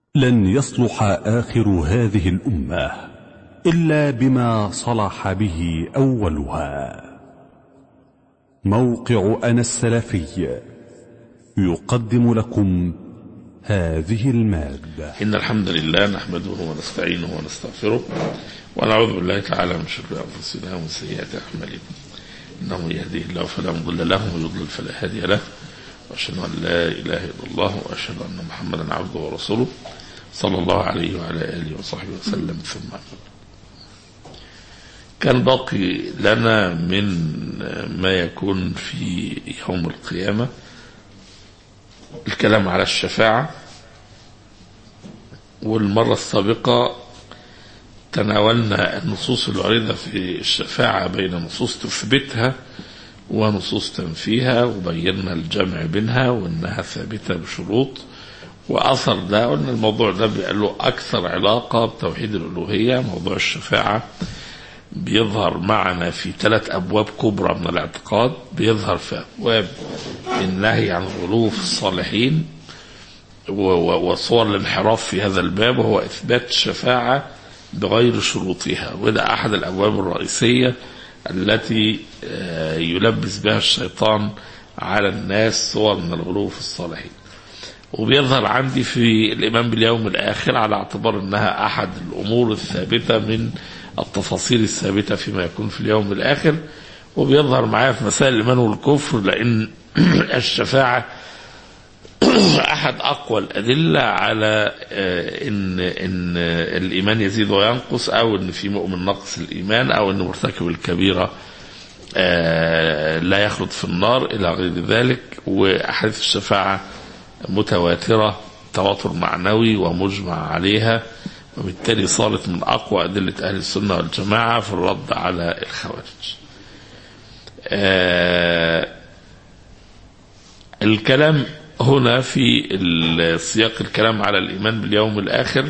لن يصلح آخر هذه الأمة إلا بما صلح به أولها موقع أنا السلفي يقدم لكم هذه المادة إن الحمد لله نحمده ونستعينه ونستغفره ونعوذ بالله تعالى من شرور أنفسنا ومن سيئات أعمالنا إنه من يهديه الله فلا مضل له ومن يضلل فلا هادي له وأشهد أن لا إله إلا الله وأشهد أن محمدا عبده ورسوله صلى الله عليه وعلى آله وصحبه وسلم ثم أما كان باقي لنا من ما يكون في يوم القيامة الكلام على الشفاعة والمرة السابقة تناولنا النصوص الواردة في الشفاعة بين نصوص تثبتها ونصوص تنفيها وبينا الجمع بينها وانها ثابتة بشروط واثر ده قلنا الموضوع ده بيبقى له اكثر علاقة بتوحيد الالوهية موضوع الشفاعة بيظهر معنا في ثلاث ابواب كبرى من الاعتقاد بيظهر في ابواب النهي عن الغلو في الصالحين وصور الانحراف في هذا الباب وهو اثبات الشفاعه بغير شروطها وده احد الابواب الرئيسيه التي يلبس بها الشيطان على الناس صور من الغلو في الصالحين وبيظهر عندي في الإيمان باليوم الآخر على اعتبار أنها أحد الأمور الثابتة من التفاصيل الثابتة فيما يكون في اليوم الآخر وبيظهر معايا في مسائل الإيمان والكفر لأن الشفاعة أحد أقوى الأدلة على إن إن الإيمان يزيد وينقص أو إن في مؤمن نقص الإيمان أو إن مرتكب الكبيرة لا يخلد في النار إلى غير ذلك وأحاديث الشفاعة متواترة تواتر معنوي ومجمع عليها وبالتالي صارت من أقوى أدلة أهل السنة والجماعة في الرد على الخوارج الكلام هنا في سياق الكلام على الإيمان باليوم الآخر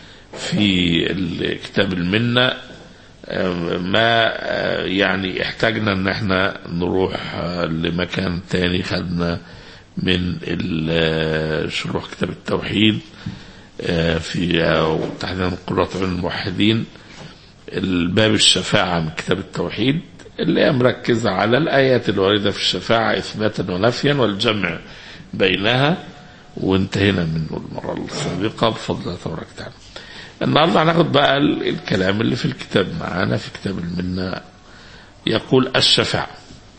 في كتاب المنة ما يعني احتاجنا ان احنا نروح لمكان تاني خدنا من شروح كتاب التوحيد في تحديدا قرة عين الموحدين الباب الشفاعة من كتاب التوحيد اللي هي مركزة على الآيات الواردة في الشفاعة إثباتا ونفيا والجمع بينها وانتهينا منه المرة السابقة بفضل الله تبارك وتعالى. النهارده هناخد بقى الكلام اللي في الكتاب معانا في كتاب المنة يقول الشفاعة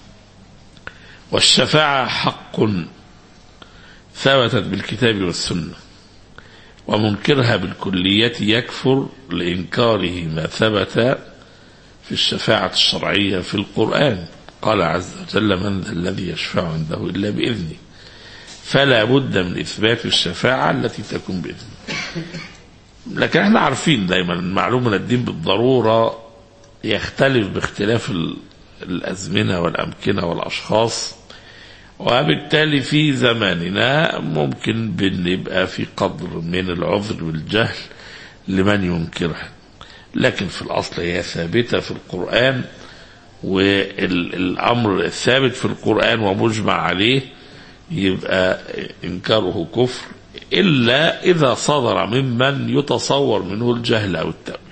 والشفاعة حق ثبتت بالكتاب والسنة ومنكرها بالكلية يكفر لإنكاره ما ثبت في الشفاعة الشرعية في القرآن قال عز وجل من ذا الذي يشفع عنده إلا بإذنه فلا بد من إثبات الشفاعة التي تكون بإذنه لكن احنا عارفين دايما المعلوم من الدين بالضرورة يختلف باختلاف الأزمنة والأمكنة والأشخاص وبالتالي في زماننا ممكن بنبقى في قدر من العذر والجهل لمن ينكرها لكن في الأصل هي ثابتة في القرآن والأمر الثابت في القرآن ومجمع عليه يبقى إنكاره كفر إلا إذا صدر ممن يتصور منه الجهل أو التأويل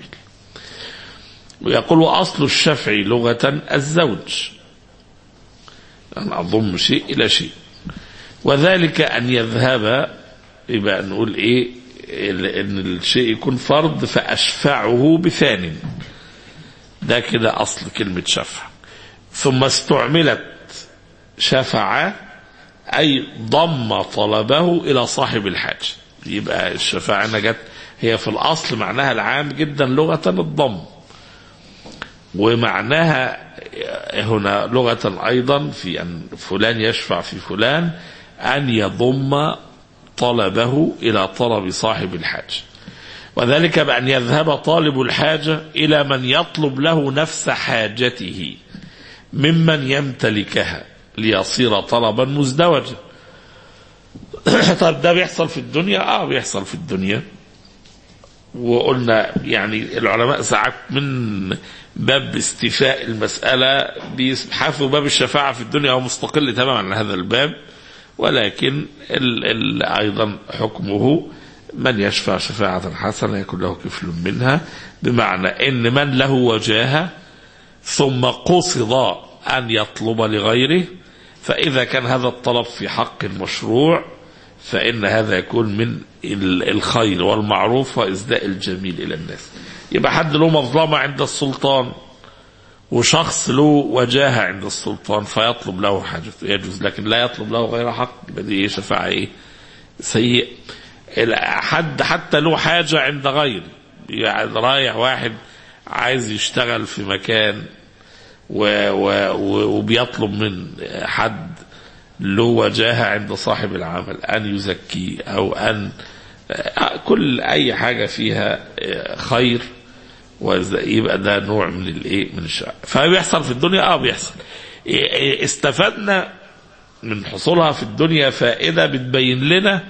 ويقول أصل الشفع لغة الزوج أن أضم شيء إلى شيء وذلك أن يذهب يبقى نقول إيه أن الشيء يكون فرض فأشفعه بثان ده كده أصل كلمة شفع ثم استعملت شفع أي ضم طلبه إلى صاحب الحاجة يبقى الشفاعة نجت هي في الأصل معناها العام جدا لغة الضم ومعناها هنا لغة أيضا في أن فلان يشفع في فلان أن يضم طلبه إلى طلب صاحب الحاجة وذلك بأن يذهب طالب الحاجة إلى من يطلب له نفس حاجته ممن يمتلكها ليصير طلبا مزدوجا طيب ده بيحصل في الدنيا اه بيحصل في الدنيا وقلنا يعني العلماء ساعات من باب استيفاء المسألة بيبحثوا باب الشفاعة في الدنيا هو مستقل تماما عن هذا الباب ولكن ال ال أيضا حكمه من يشفع شفاعة حسنة يكون له كفل منها بمعنى ان من له وجاهة ثم قصد ان يطلب لغيره فاذا كان هذا الطلب في حق مشروع فان هذا يكون من ال- الخير والمعروف واسداء الجميل الى الناس يبقى حد له مظلمة عند السلطان وشخص له وجاهة عند السلطان فيطلب له حاجة يجوز لكن لا يطلب له غير حق يبقى دي ايه شفاعة ايه سيء ال- حد حتى له حاجة عند غيره يعني رايح واحد عايز يشتغل في مكان و و و وبيطلب من حد له وجاهة عند صاحب العمل أن يزكيه أو أن كل أي حاجة فيها خير وإذا- يبقى ده نوع من الايه من الشرع فبيحصل في الدنيا اه بيحصل استفدنا من حصولها في الدنيا فائدة بتبين لنا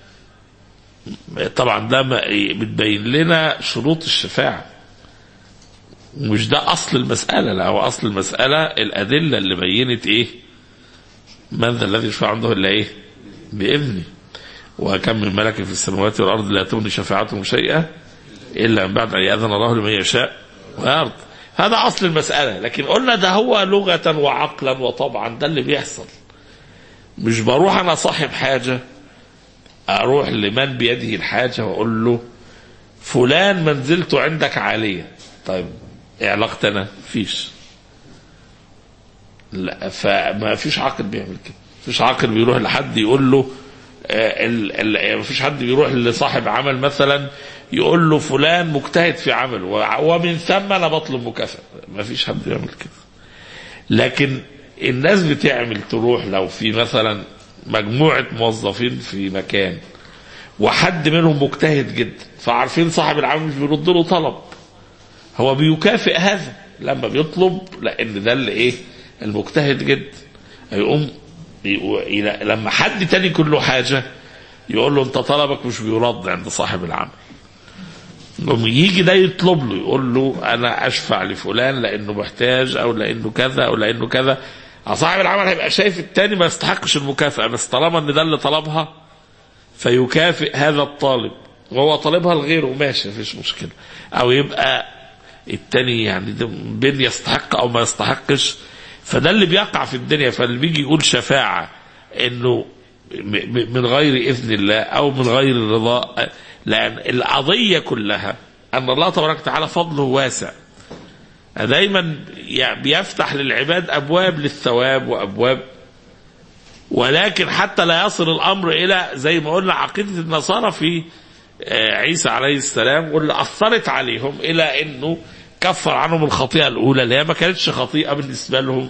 طبعا ده ما- بتبين لنا شروط الشفاعة مش ده أصل المسألة لا هو أصل المسألة الأدلة اللي بينت إيه من ذا الذي يشفع عنده إلا إيه بإذنه وكم من ملك في السماوات والأرض لا تغني شفاعتهم شيئا إلا من بعد أن يأذن الله لمن يشاء ويرضى هذا أصل المسألة لكن قلنا ده هو لغة وعقلا وطبعا ده اللي بيحصل مش بروح أنا صاحب حاجة أروح لمن بيده الحاجة وأقول له فلان منزلته عندك عالية طيب ايه علاقتنا فيش لا فما فيش عاقل بيعمل كده فيش عاقل بيروح لحد يقول له آه، ال- ال- ما فيش حد بيروح لصاحب عمل مثلا يقول له فلان مجتهد في عمله و- ومن ثم انا بطلب مكافأة ما فيش حد بيعمل كده لكن الناس بتعمل تروح لو في مثلا مجموعة موظفين في مكان وحد منهم مجتهد جدا فعارفين صاحب العمل مش بيرد له طلب هو بيكافئ هذا لما بيطلب لان ده اللي ايه المجتهد جدا يقوم يقو- إلى- لما حد تاني يكون له حاجه يقول له انت طلبك مش بيرد عند صاحب العمل يقوم يجي ده يطلب له يقول له انا اشفع لفلان لانه محتاج او لانه كذا او لانه كذا صاحب العمل هيبقى شايف التاني ما يستحقش المكافاه بس طالما ان ده اللي طلبها فيكافئ هذا الطالب وهو طالبها لغيره ماشي مفيش مشكله او يبقى التاني يعني ده بين يستحق او ما يستحقش فده اللي بيقع في الدنيا فاللي بيجي يقول شفاعه انه م- م- من غير اذن الله او من غير الرضا لان القضيه كلها ان الله تبارك وتعالى فضله واسع دايما ي- بيفتح للعباد ابواب للثواب وابواب ولكن حتى لا يصل الامر الى زي ما قلنا عقيده النصارى في آه، عيسى عليه السلام واللي اثرت عليهم الى انه كفر عنهم الخطيئه الاولى اللي هي ما كانتش خطيئه بالنسبه لهم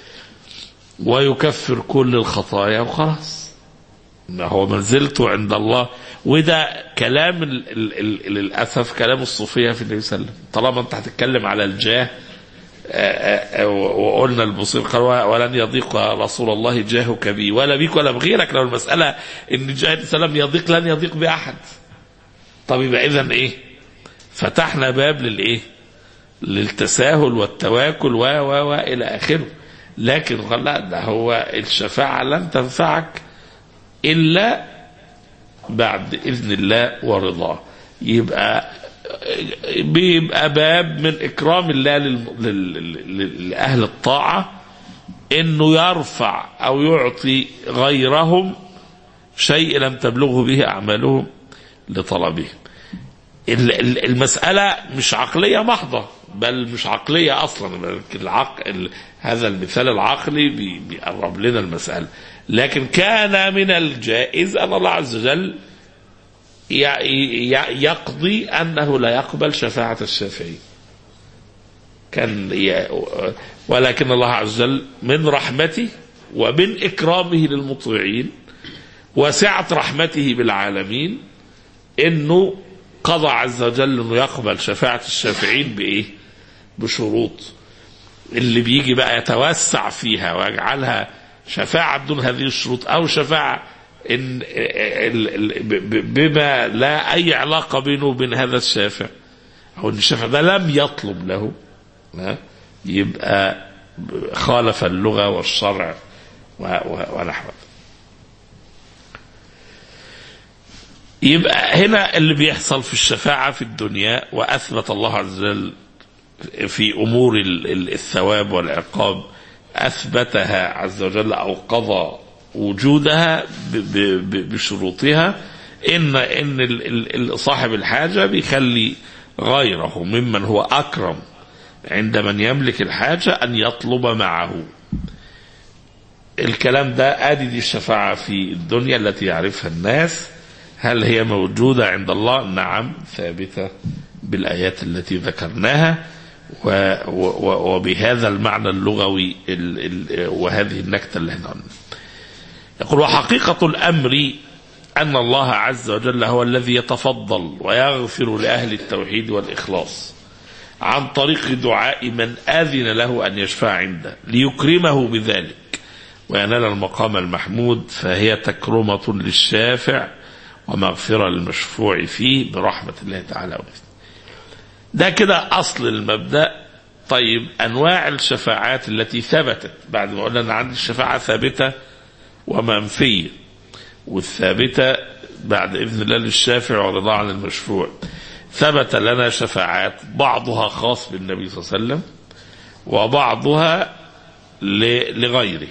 ويكفر كل الخطايا وخلاص ما هو منزلته عند الله وده كلام ال ال ال للاسف كلام الصوفيه في النبي صلى الله عليه وسلم طالما انت هتتكلم على الجاه آه، آه، وقلنا البصير قال ولن يضيق رسول الله جاهك بي ولا بيك ولا بغيرك لو المسألة ان جاه السلام يضيق لن يضيق بأحد طب يبقى إذا إيه فتحنا باب للإيه للتساهل والتواكل و و و إلى آخره لكن قال لا ده هو الشفاعة لن تنفعك إلا بعد إذن الله ورضاه يبقى بيبقى باب من إكرام الله لل- لل- لل- لأهل الطاعة إنه يرفع أو يعطي غيرهم شيء لم تبلغه به أعمالهم لطلبهم ال- ال- المسألة مش عقلية محضة بل مش عقلية أصلا بل العق... ال... هذا المثال العقلي بي... بيقرب لنا المسألة لكن كان من الجائز أن الله عز وجل ي... ي... يقضي أنه لا يقبل شفاعة الشافعين كان ي... ولكن الله عز وجل من رحمته ومن إكرامه للمطيعين وسعة رحمته بالعالمين انه قضى عز وجل انه يقبل شفاعة الشافعين بايه بشروط اللي بيجي بقى يتوسع فيها ويجعلها شفاعة دون هذه الشروط او شفاعة إن ال- ال- ب- ب- بما لا اي علاقة بينه وبين هذا الشافع او ان الشافع ده لم يطلب له ها؟ يبقى خالف اللغة والشرع و- و- ونحو ذلك. يبقى هنا اللي بيحصل في الشفاعة في الدنيا وأثبت الله عز وجل في أمور ال- ال- الثواب والعقاب أثبتها عز وجل أو قضى وجودها ب- ب- ب- بشروطها إن إن ال- ال- صاحب الحاجة بيخلي غيره ممن هو أكرم عند من يملك الحاجة أن يطلب معه الكلام ده ادي دي الشفاعة في الدنيا التي يعرفها الناس هل هي موجودة عند الله نعم ثابتة بالآيات التي ذكرناها و و وبهذا المعنى اللغوي ال ال وهذه النكتة اللي احنا قلنا يقول وحقيقة الأمر أن الله عز وجل هو الذي يتفضل ويغفر لأهل التوحيد والإخلاص عن طريق دعاء من آذن له أن يشفع عنده ليكرمه بذلك وينال المقام المحمود فهي تكرمة للشافع ومغفرة للمشفوع فيه برحمة الله تعالى وإذنه ده كده أصل المبدأ طيب أنواع الشفاعات التي ثبتت بعد ما قلنا أن عندي الشفاعة ثابتة ومنفية والثابتة بعد إذن الله للشافع ورضا عن المشفوع ثبت لنا شفاعات بعضها خاص بالنبي صلى الله عليه وسلم وبعضها ل- لغيره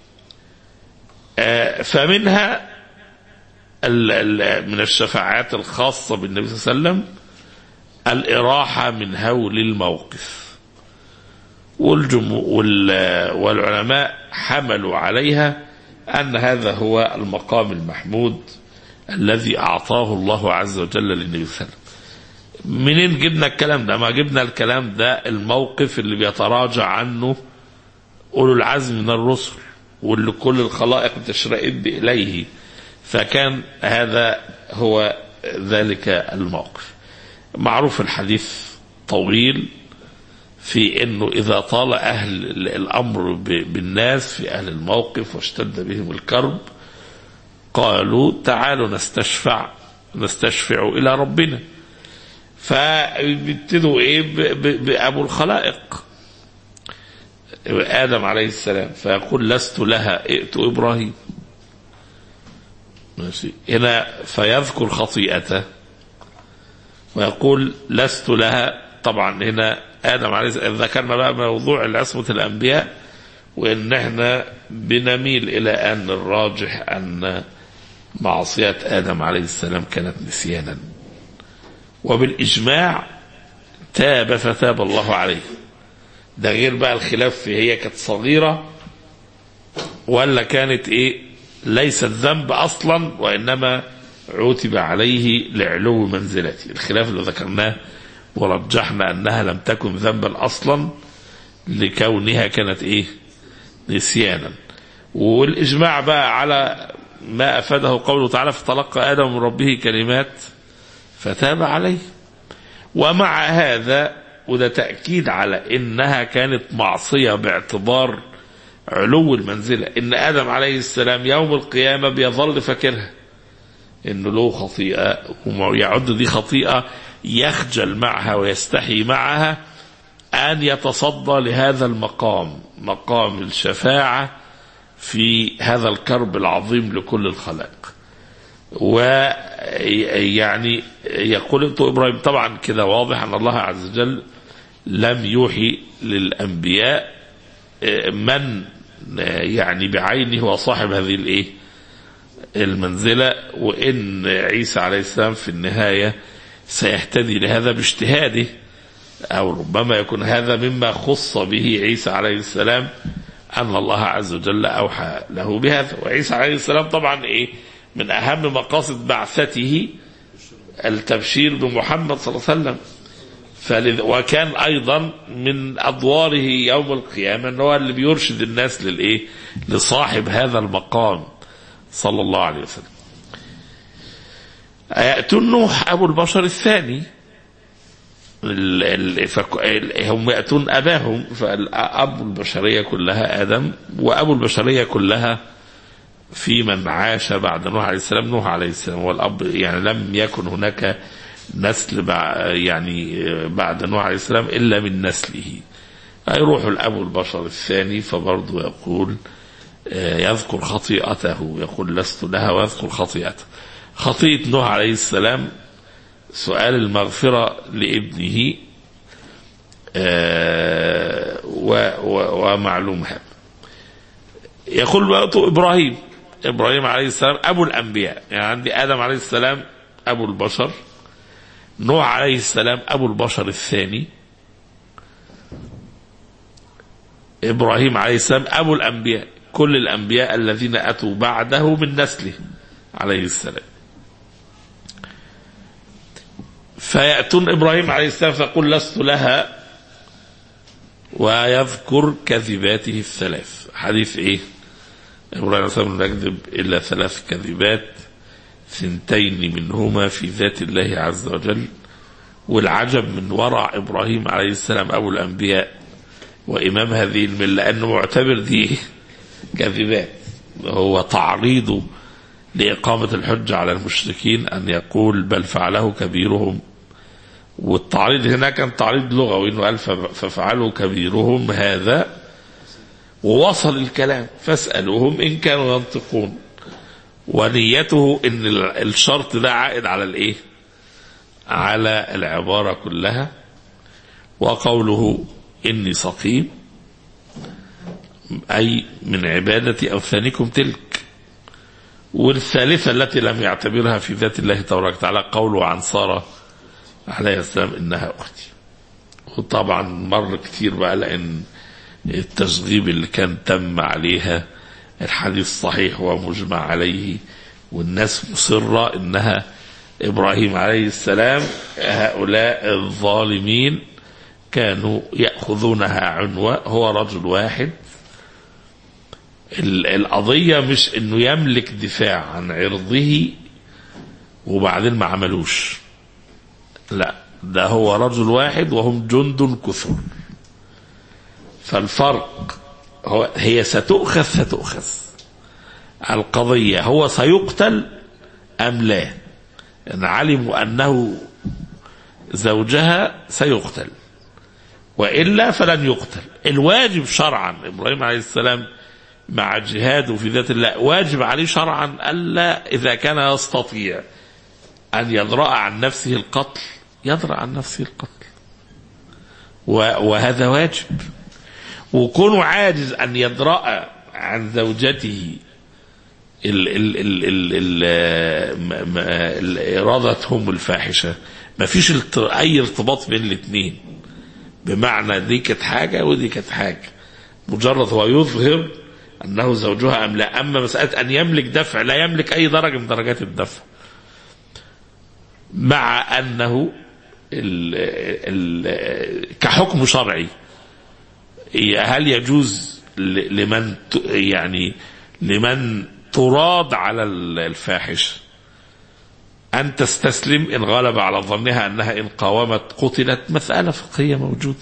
آه، فمنها ال- ال- من الشفاعات الخاصة بالنبي صلى الله عليه وسلم الإراحة من هول الموقف والجمهور وال- والعلماء حملوا عليها أن هذا هو المقام المحمود الذي أعطاه الله عز وجل للنبي صلى الله عليه وسلم منين جبنا الكلام ده ما جبنا الكلام ده الموقف اللي بيتراجع عنه أولو العزم من الرسل واللي كل الخلائق بتشرئب إليه فكان هذا هو ذلك الموقف معروف الحديث طويل في انه اذا طال اهل الامر ب- بالناس في اهل الموقف واشتد بهم الكرب قالوا تعالوا نستشفع نستشفع الى ربنا فبيبتدوا ايه ب- ب- بابو الخلائق ادم عليه السلام فيقول لست لها ائت ابراهيم ماشي هنا فيذكر خطيئته ويقول لست لها طبعا هنا ادم عليه السلام ذكرنا بقى موضوع عصمه الانبياء وان احنا بنميل الى ان الراجح ان معصيه ادم عليه السلام كانت نسيانا وبالاجماع تاب فتاب الله عليه ده غير بقى الخلاف في هي كانت صغيره ولا كانت ايه ليست ذنب اصلا وانما عتب عليه لعلو منزلته الخلاف اللي ذكرناه ورجحنا انها لم تكن ذنبا اصلا لكونها كانت ايه نسيانا والاجماع بقى على ما افاده قوله تعالى فتلقى ادم من ربه كلمات فتاب عليه ومع هذا وده تاكيد على انها كانت معصيه باعتبار علو المنزله ان ادم عليه السلام يوم القيامه بيظل فاكرها انه له خطيئه ويعد دي خطيئه يخجل معها ويستحي معها ان يتصدى لهذا المقام مقام الشفاعه في هذا الكرب العظيم لكل الخلائق ويعني يقول انت ابراهيم طبعا كده واضح ان الله عز وجل لم يوحي للانبياء من يعني بعينه هو صاحب هذه الايه المنزله وان عيسى عليه السلام في النهايه سيهتدي لهذا باجتهاده او ربما يكون هذا مما خص به عيسى عليه السلام ان الله عز وجل اوحى له بهذا وعيسى عليه السلام طبعا ايه من اهم مقاصد بعثته التبشير بمحمد صلى الله عليه وسلم فلذ... وكان ايضا من ادواره يوم القيامه ان هو اللي بيرشد الناس للايه؟ لصاحب هذا المقام صلى الله عليه وسلم. يأتون نوح ابو البشر الثاني ال... ال... فك... ال... هم يأتون اباهم فابو البشريه كلها ادم وابو البشريه كلها في من عاش بعد نوح عليه السلام نوح عليه السلام هو الاب يعني لم يكن هناك نسل بعد يعني بعد نوح عليه السلام الا من نسله يروح الاب البشر الثاني فبرضه يقول يذكر خطيئته يقول لست لها ويذكر خطيئته خطيئة نوح عليه السلام سؤال المغفرة لابنه آه، و- و- ومعلوم هذا يقول بقى إبراهيم إبراهيم عليه السلام أبو الأنبياء يعني عندي آدم عليه السلام أبو البشر نوح عليه السلام أبو البشر الثاني إبراهيم عليه السلام أبو الأنبياء كل الأنبياء الذين أتوا بعده من نسله عليه السلام فيأتون إبراهيم عليه السلام فيقول لست لها ويذكر كذباته الثلاث حديث إيه إبراهيم عليه السلام لا يكذب إلا ثلاث كذبات ثنتين منهما في ذات الله عز وجل والعجب من ورع إبراهيم عليه السلام أبو الأنبياء وإمام هذه الملة لأنه معتبر دي كذبات هو تعريضه لإقامة الحجة على المشركين أن يقول بل فعله كبيرهم والتعريض هنا كان تعريض لغوي انه قال ففعلوا كبيرهم هذا ووصل الكلام فاسألوهم إن كانوا ينطقون ونيته ان الشرط ده عائد على الايه على العبارة كلها وقوله إني سقيم أي من عبادة أوثانكم تلك والثالثة التي لم يعتبرها في ذات الله تبارك وتعالى قوله عن سارة عليه السلام إنها أختي وطبعا مر كتير بقى لأن التشغيب اللي كان تم عليها الحديث صحيح ومجمع عليه والناس مصرة إنها إبراهيم عليه السلام هؤلاء الظالمين كانوا يأخذونها عنوة هو رجل واحد القضية مش انه يملك دفاع عن عرضه وبعدين ما عملوش لا ده هو رجل واحد وهم جند كثر فالفرق هو هي ستؤخذ ستؤخذ القضية هو سيقتل أم لا إن علموا أنه زوجها سيقتل وإلا فلن يقتل الواجب شرعا إبراهيم عليه السلام مع جهاده في ذات الله واجب عليه شرعا ألا إذا كان يستطيع أن يدرأ عن نفسه القتل يدرأ عن نفسه القتل وهذا واجب وكونه عاجز أن يدرأ عن زوجته ال ال ال ال ال ال إرادتهم الفاحشة ما فيش أي ارتباط بين الاثنين بمعنى دي كانت حاجة ودي كانت حاجة مجرد هو يظهر أنه زوجها أم لا أما مسألة أن يملك دفع لا يملك أي درجة من درجات الدفع مع أنه ال ال كحكم شرعي هل يجوز لمن يعني لمن تراد على الفاحش أن تستسلم إن غلب على ظنها أنها إن قاومت قتلت مسألة فقهية موجودة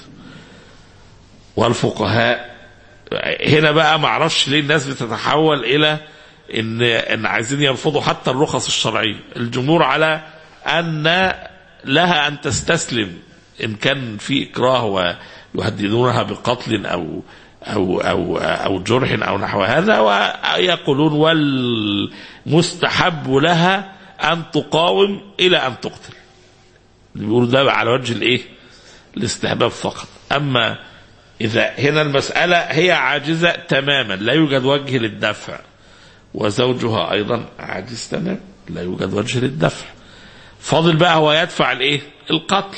والفقهاء هنا بقى معرفش ليه الناس بتتحول إلى إن إن عايزين يرفضوا حتى الرخص الشرعية الجمهور على أن لها أن تستسلم إن كان في إكراه ويهددونها بقتل أو أو أو أو جرح أو نحو هذا ويقولون والمستحب لها أن تقاوم إلى أن تقتل بيقولوا ده على وجه الإيه الاستحباب فقط أما إذا هنا المسألة هي عاجزة تماما لا يوجد وجه للدفع وزوجها أيضا عاجز تماما لا يوجد وجه للدفع فاضل بقى هو يدفع الإيه القتل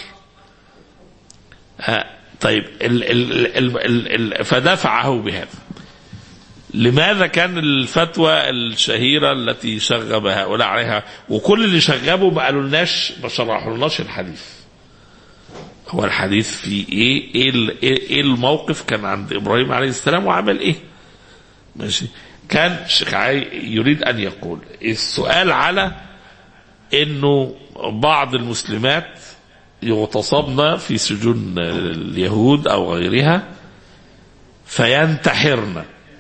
ها طيب ال ال ال ال ال فدفعه بهذا لماذا كان الفتوى الشهيرة التي شغب هؤلاء عليها وكل اللي شغبوا ما قالولناش ما شرحولناش الحديث هو الحديث في ايه ايه, إيه الموقف كان عند ابراهيم عليه السلام وعمل ايه ماشي كان الشيخ يريد ان يقول السؤال على انه بعض المسلمات يغتصبن في سجون اليهود او غيرها فينتحرن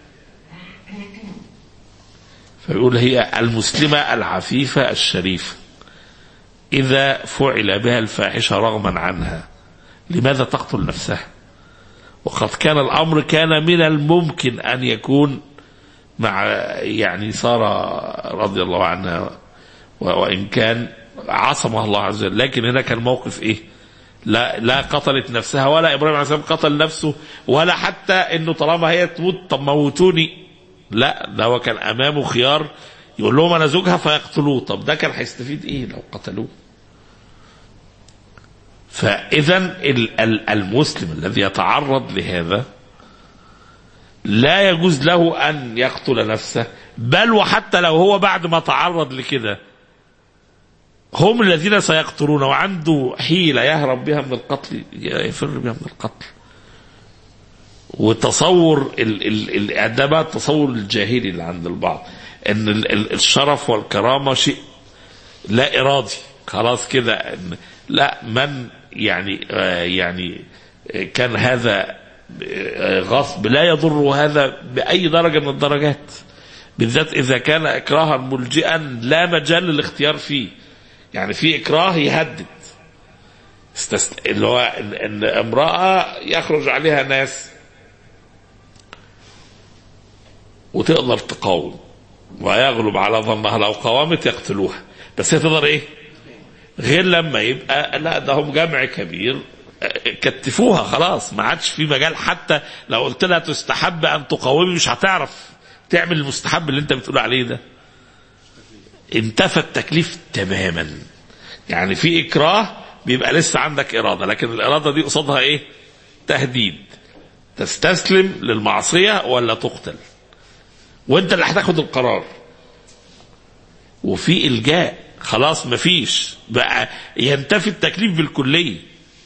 فيقول هي المسلمة العفيفة الشريفة إذا فعل بها الفاحشة رغما عنها لماذا تقتل نفسها وقد كان الأمر كان من الممكن أن يكون مع يعني سارة رضي الله عنها و- وإن كان عصمها الله عز وجل لكن هنا كان موقف إيه لا لا قتلت نفسها ولا إبراهيم عليه السلام قتل نفسه ولا حتى إنه طالما هي تموت طب موتوني لا ده هو كان أمامه خيار يقول لهم أنا زوجها فيقتلوه طب ده كان هيستفيد إيه لو قتلوه فإذا ال- ال- المسلم الذي يتعرض لهذا لا يجوز له أن يقتل نفسه بل وحتى لو هو بعد ما تعرض لكده هم الذين سيقتلون وعنده حيلة يهرب بها من القتل يفر بها من القتل وتصور ال ال ال ده بقى التصور الجاهلي اللي عند البعض ان ال ال الشرف والكرامه شيء لا ارادي خلاص كده إن- لا من يعني آه يعني آه كان هذا آه غصب لا يضر هذا باي درجه من الدرجات بالذات اذا كان اكراها ملجئا لا مجال للاختيار فيه يعني في اكراه يهدد استست... اللي هو ان إن امراه يخرج عليها ناس وتقدر تقاوم ويغلب على ظنها لو قاومت يقتلوها بس هي تقدر ايه غير لما يبقى لا ده هم جمع كبير اه، كتفوها خلاص ما عادش في مجال حتى لو قلت لها تستحب ان تقاومي مش هتعرف تعمل المستحب اللي انت بتقول عليه ده انتفى التكليف تماما يعني في اكراه بيبقى لسه عندك اراده لكن الاراده دي قصادها ايه تهديد تستسلم للمعصيه ولا تقتل وانت اللي هتاخد القرار وفي الجاء خلاص مفيش بقى ينتفي التكليف بالكليه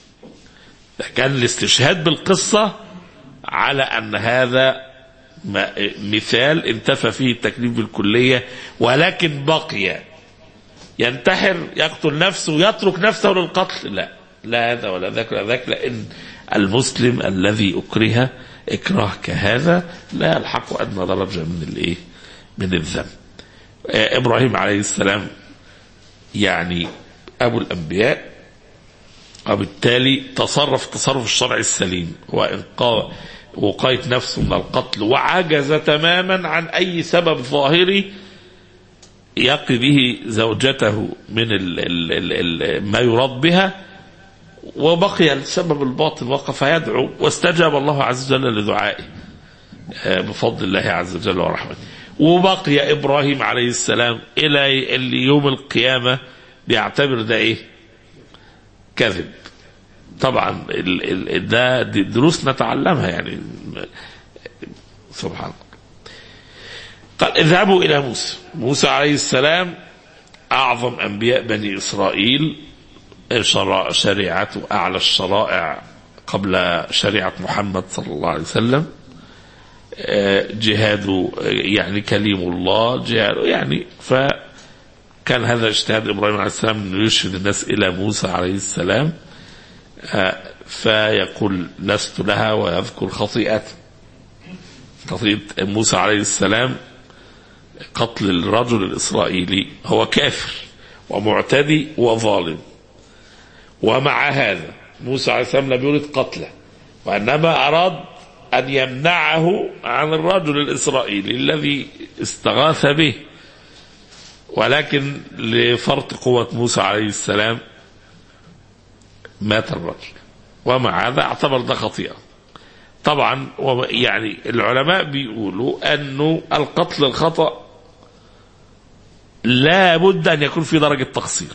كان الاستشهاد بالقصه على ان هذا ما- مثال انتفى فيه التكليف بالكليه ولكن بقي ينتحر يقتل نفسه يترك نفسه للقتل لا لا هذا ولا ذاك ولا ذاك لان المسلم الذي اكره اكراه كهذا لا يلحق ادنى درجه من الايه؟ من الذنب. آه، ابراهيم عليه السلام يعني ابو الانبياء وبالتالي تصرف التصرف الشرعي السليم وإنقاذ وقاية نفسه من القتل وعجز تماما عن أي سبب ظاهري يقي به زوجته من ال ال ال ال ما يراد بها وبقي السبب الباطن وقف يدعو واستجاب الله عز وجل لدعائه آه، بفضل الله عز وجل ورحمته وبقي إبراهيم عليه السلام إلى اللي يوم القيامة بيعتبر ده إيه كذب طبعا ال- ال- ده دي دروس نتعلمها يعني سبحان الله قال اذهبوا إلى موسى موسى عليه السلام أعظم أنبياء بني إسرائيل شرع- شريعته أعلى الشرائع قبل شريعة محمد صلى الله عليه وسلم آه، جهاده آه، يعني كليم الله جهاده يعني فكان هذا اجتهاد إبراهيم عليه السلام أنه يرشد الناس إلى موسى عليه السلام آه، فيقول لست لها ويذكر خطيئته خطيئة موسى عليه السلام قتل الرجل الإسرائيلي هو كافر ومعتدي وظالم ومع هذا موسى عليه السلام لم يرد قتله وإنما أراد أن يمنعه عن الرجل الإسرائيلي الذي استغاث به ولكن لفرط قوة موسى عليه السلام مات الرجل ومع هذا اعتبر ده خطيئة طبعا وم- يعني العلماء بيقولوا أنه القتل الخطأ لا بد أن يكون في درجة تقصير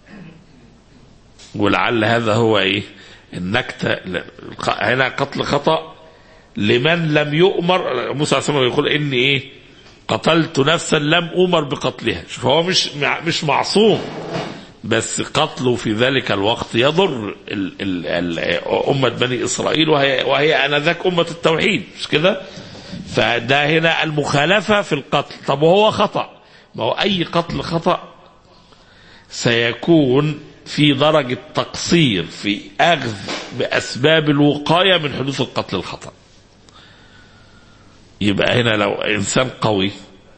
ولعل هذا هو ايه النكتة هنا قتل خطأ لمن لم يؤمر موسى عليه السلام يقول اني ايه قتلت نفسا لم أمر بقتلها شوف هو مش مع- مش معصوم بس قتله في ذلك الوقت يضر ال ال ال أمة بني إسرائيل وهي, وهي آنذاك أمة التوحيد مش كده فده هنا المخالفة في القتل طب وهو خطأ ما هو أي قتل خطأ سيكون في درجة تقصير في أخذ بأسباب الوقاية من حدوث القتل الخطأ يبقى هنا لو إنسان قوي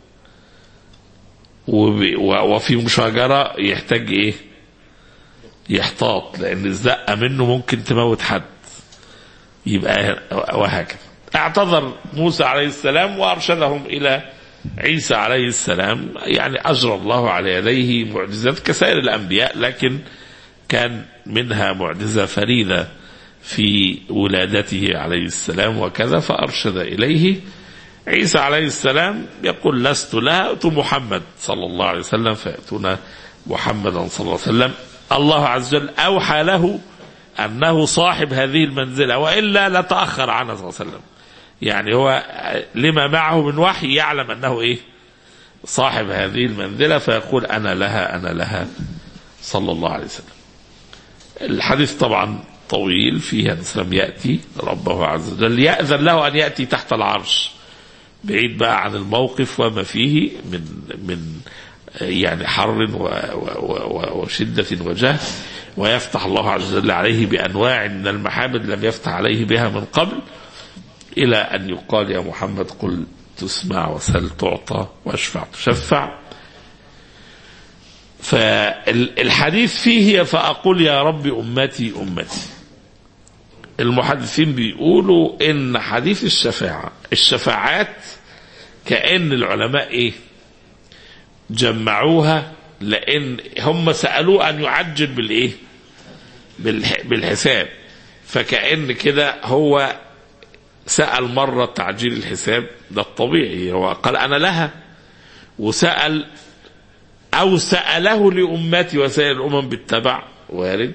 وب- و- وفي مشاجرة يحتاج إيه يحتاط لأن الزقة منه ممكن تموت حد يبقى وهكذا اعتذر موسى عليه السلام وأرشدهم إلى عيسى عليه السلام يعني أجرى الله على يديه معجزات كسائر الأنبياء لكن كان منها معجزة فريدة في ولادته عليه السلام وكذا فأرشد إليه عيسى عليه السلام يقول لست لها أتوا محمد صلى الله عليه وسلم فيأتون محمدا صلى الله عليه وسلم الله عز وجل أوحى له أنه صاحب هذه المنزلة وإلا لتأخر عنه صلى الله عليه وسلم يعني هو لما معه من وحي يعلم أنه إيه صاحب هذه المنزلة فيقول أنا لها أنا لها صلى الله عليه وسلم الحديث طبعا طويل فيه أن سلم يأتي ربه عز وجل يأذن له أن يأتي تحت العرش بعيد بقى عن الموقف وما فيه من من يعني حر و و و وشدة وجهد ويفتح الله عز وجل عليه بأنواع من المحامد لم يفتح عليه بها من قبل إلى أن يقال يا محمد قل تسمع وسل تعطى واشفع تشفع فالحديث فيه فأقول يا رب أمتي أمتي المحدثين بيقولوا إن حديث الشفاعة الشفاعات كأن العلماء إيه جمعوها لأن هم سألوه أن يعجل بالإيه بالحساب فكأن كده هو سأل مرة تعجيل الحساب ده الطبيعي هو قال أنا لها وسأل أو سأله لأمتي وسائر الأمم بالتبع وارد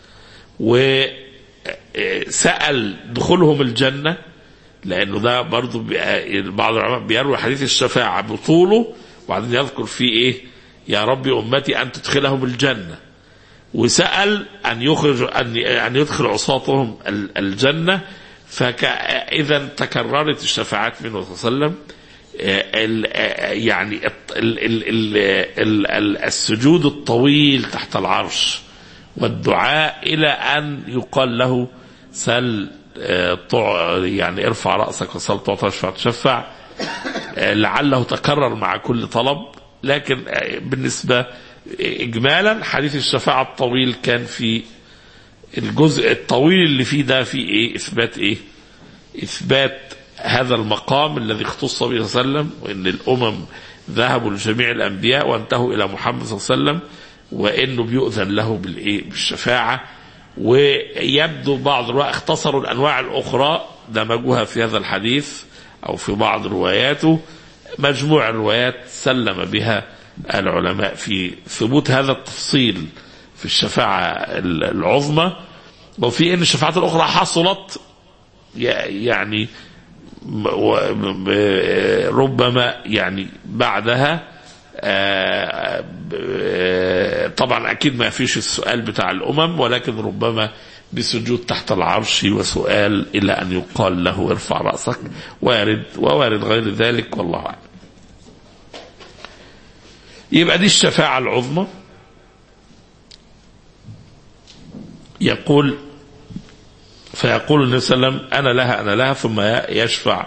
وسأل دخولهم الجنة لأنه ده برضو بعض العلماء بيروي حديث الشفاعة بطوله وبعدين يذكر فيه إيه يا رب أمتي أن تدخلهم الجنة وسأل أن يخرج أن أن يدخل عصاتهم الجنة فإذا تكررت الشفاعات منه صلى الله عليه وسلم يعني السجود الطويل تحت العرش والدعاء إلى أن يقال له سل يعني ارفع رأسك وسل تعطى تشفع تشفع لعله تكرر مع كل طلب لكن بالنسبة إجمالا حديث الشفاعة الطويل كان في الجزء الطويل اللي فيه ده فيه إيه إثبات إيه إثبات هذا المقام الذي اختص به صلى الله عليه وسلم وان الامم ذهبوا لجميع الانبياء وانتهوا الى محمد صلى الله عليه وسلم وانه بيؤذن له بالايه بالشفاعه ويبدو بعض الرواة اختصروا الانواع الاخرى دمجوها في هذا الحديث او في بعض رواياته مجموع الروايات سلم بها العلماء في ثبوت هذا التفصيل في الشفاعه العظمى وفي ان الشفاعات الاخرى حصلت يعني ربما يعني بعدها طبعا اكيد ما فيش السؤال بتاع الامم ولكن ربما بسجود تحت العرش وسؤال الى ان يقال له ارفع راسك وارد ووارد غير ذلك والله اعلم. يبقى دي الشفاعه العظمى يقول فيقول النبي صلى الله عليه وسلم أنا لها أنا لها ثم يشفع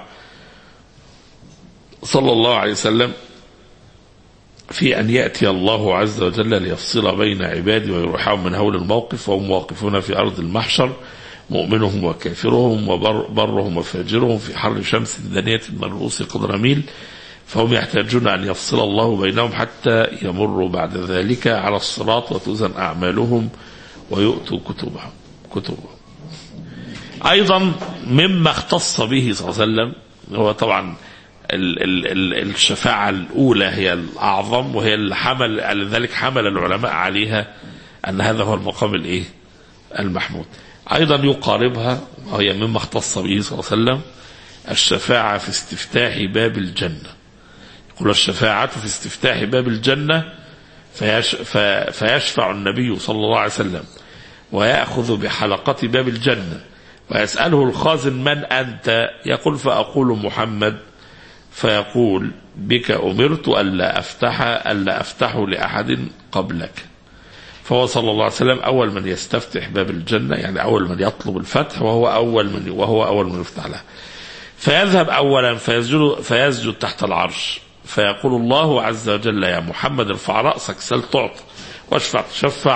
صلى الله عليه وسلم في أن يأتي الله عز وجل ليفصل بين عباده ويروحهم من هول الموقف وهم واقفون في أرض المحشر مؤمنهم وكافرهم وبرهم وفاجرهم في حر شمس دانية من رؤوس قدر ميل فهم يحتاجون أن يفصل الله بينهم حتى يمروا بعد ذلك على الصراط وتوزن أعمالهم ويؤتوا كتبهم كتبهم ايضا مما اختص به صلى الله عليه وسلم هو طبعا ال ال ال الشفاعة الأولى هي الأعظم وهي اللي حمل لذلك حمل العلماء عليها أن هذا هو المقام الإيه؟ المحمود. أيضا يقاربها وهي مما اختص به صلى الله عليه وسلم الشفاعة في استفتاح باب الجنة. يقول الشفاعة في استفتاح باب الجنة فيش فيشفع النبي صلى الله عليه وسلم ويأخذ بحلقة باب الجنة ويسأله الخازن من أنت يقول فأقول محمد فيقول بك أمرت ألا أفتح ألا أفتح لأحد قبلك فهو صلى الله عليه وسلم أول من يستفتح باب الجنة يعني أول من يطلب الفتح وهو أول من وهو أول من يفتح له فيذهب أولا فيسجد, فيسجد تحت العرش فيقول الله عز وجل يا محمد ارفع رأسك سل تعطى واشفع تشفع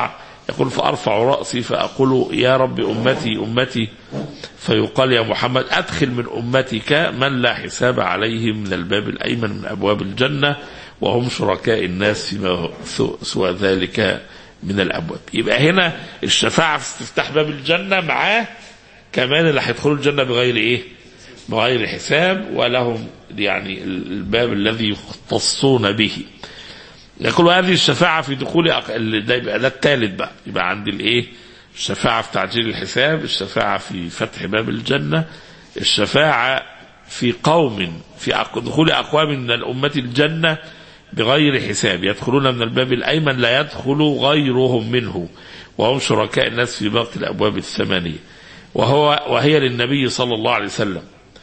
يقول فأرفع رأسي فأقول يا رب أمتي أمتي فيقال يا محمد أدخل من أمتك من لا حساب عليهم من الباب الأيمن من أبواب الجنة وهم شركاء الناس فيما سوى ذلك من الأبواب يبقى هنا الشفاعة في استفتاح باب الجنة معاه كمان اللي هيدخلوا الجنة بغير إيه بغير حساب ولهم يعني الباب الذي يختصون به يقول هذه الشفاعة في دخول أق... ده يبقى ده الثالث بقى يبقى عندي الايه الشفاعة في تعجيل الحساب الشفاعة في فتح باب الجنة الشفاعة في قوم في أق... دخول أقوام من الأمة الجنة بغير حساب يدخلون من الباب الأيمن لا يدخل غيرهم منه وهم شركاء الناس في باقي الأبواب الثمانية وهو وهي للنبي صلى الله عليه وسلم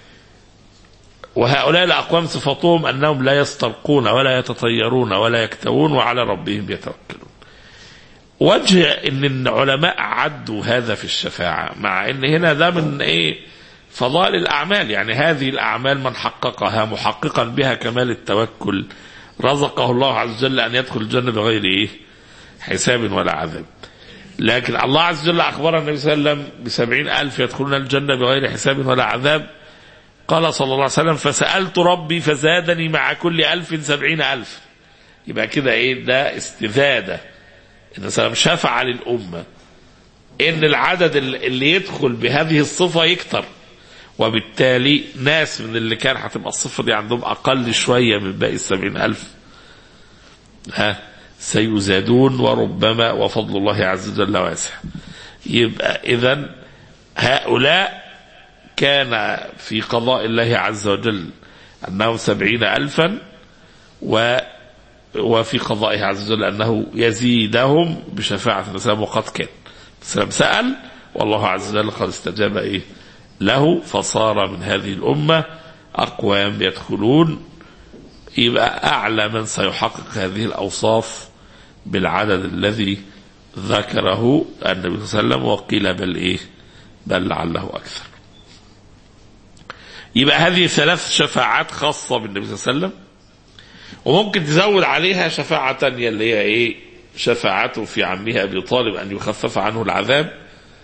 وهؤلاء الأقوام صفتهم أنهم لا يسترقون ولا يتطيرون ولا يكتوون وعلى ربهم يتوكلون وجه ان العلماء عدوا هذا في الشفاعة مع ان هنا ده من ايه فضائل الاعمال يعني هذه الاعمال من حققها محققا بها كمال التوكل رزقه الله عز وجل ان يدخل الجنة بغير ايه حساب ولا عذاب لكن الله عز وجل اخبر النبي صلى الله عليه وسلم بسبعين الف يدخلون الجنة بغير حساب ولا عذاب قال صلى الله عليه وسلم فسألت ربي فزادني مع كل ألف سبعين ألف يبقى كده ايه ده استزادة ان سلام شفع للأمة ان العدد اللي يدخل بهذه الصفة يكتر وبالتالي ناس من اللي كان هتبقى الصفة دي عندهم أقل شوية من باقي السبعين ألف ها سيزادون وربما وفضل الله عز وجل واسع يبقى إذا هؤلاء كان في قضاء الله عز وجل أنهم سبعين ألفا و وفي قضائه عز وجل أنه يزيدهم بشفاعة الإسلام وقد كان الإسلام سأل والله عز وجل قد استجاب إيه له فصار من هذه الأمة أقوام يدخلون يبقى أعلى من سيحقق هذه الأوصاف بالعدد الذي ذكره النبي صلى الله عليه وسلم وقيل بل إيه بل لعله أكثر يبقى هذه ثلاث شفاعات خاصة بالنبي صلى الله عليه وسلم وممكن تزود عليها شفاعة تانية اللي هي ايه شفاعته في عمه ابي طالب ان يخفف عنه العذاب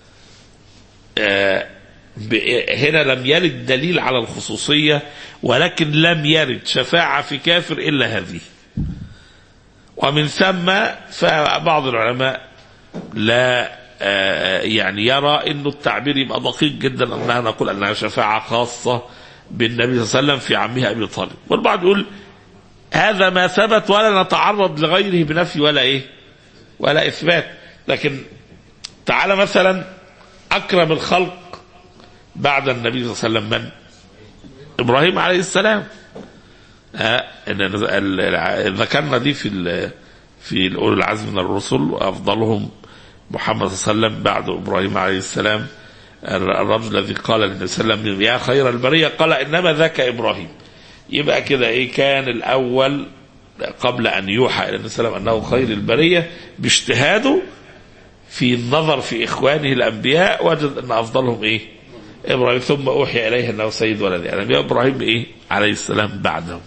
آه هنا لم يرد دليل على الخصوصية ولكن لم يرد شفاعة في كافر إلا هذه ومن ثم فبعض العلماء لا آه يعني يرى انه التعبير يبقى دقيق جدا انها نقول انها شفاعه خاصه بالنبي صلى الله عليه وسلم في عمه ابي طالب والبعض يقول هذا ما ثبت ولا نتعرض لغيره بنفي ولا ايه ولا اثبات لكن تعالى مثلا اكرم الخلق بعد النبي صلى الله عليه وسلم من ابراهيم عليه السلام آه ذكرنا دي في في اولي العزم من الرسل وافضلهم محمد صلى الله عليه وسلم بعد ابراهيم عليه السلام الرجل الذي قال للنبي صلى الله عليه وسلم يا خير البريه قال انما ذاك ابراهيم يبقى كده ايه كان الاول قبل ان يوحى الى النبي صلى الله عليه وسلم انه خير البريه باجتهاده في النظر في اخوانه الانبياء وجد ان افضلهم ايه؟ ابراهيم ثم اوحي اليه انه سيد ولد الانبياء ابراهيم ايه؟ عليه السلام بعده.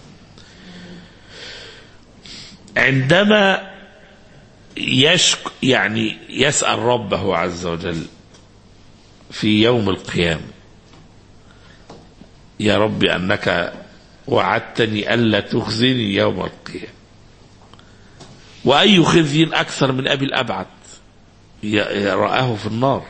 عندما يشك يعني يسال ربه عز وجل في يوم القيامه يا رب انك وعدتني ألا تخزني يوم القيامة وأي خزي أكثر من أبي الأبعد رآه في النار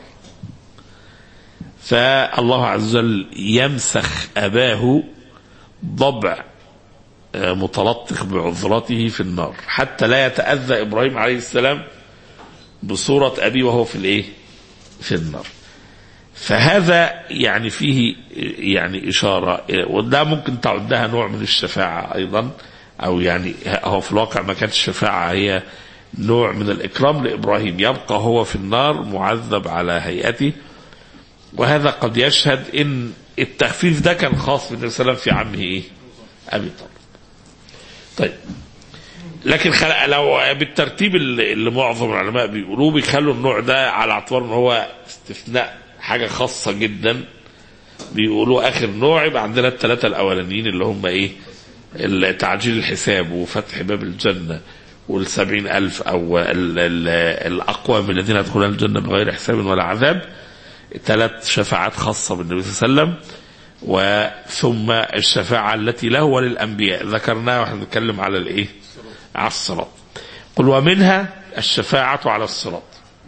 فالله عز وجل يمسخ أباه ضبع متلطخ بعذرته في النار حتى لا يتأذى إبراهيم عليه السلام بصورة أبيه وهو في الإيه؟ في النار فهذا يعني فيه يعني إشارة وده ممكن تعدها نوع من الشفاعة أيضا أو يعني هو في الواقع ما كانت الشفاعة هي نوع من الإكرام لإبراهيم يبقى هو في النار معذب على هيئته وهذا قد يشهد إن التخفيف ده كان خاص بالنبي صلى الله عليه وسلم في عمه إيه؟ أبي طالب. طيب لكن خلق لو بالترتيب اللي, اللي معظم العلماء بيقولوه بيخلوا النوع ده على اعتبار ان هو استثناء حاجه خاصه جدا بيقولوا اخر نوع يبقى عندنا الثلاثه الاولانيين اللي هم ايه تعجيل الحساب وفتح باب الجنه والسبعين ألف أو ال- ال- الأقوى من الذين يدخلون الجنة بغير حساب ولا عذاب ثلاث شفاعات خاصة بالنبي صلى الله عليه وسلم وثم الشفاعة التي له وللأنبياء ذكرناها واحنا بنتكلم على الإيه على الصراط قل ومنها الشفاعة على الصراط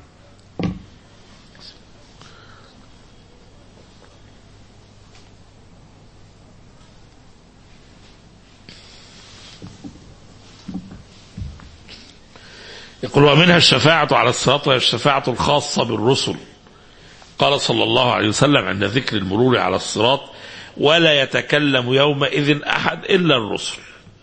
يقول ومنها الشفاعة على الصراط وهي الشفاعة الخاصة بالرسل قال صلى الله عليه وسلم عند ذكر المرور على الصراط ولا يتكلم يومئذ أحد إلا الرسل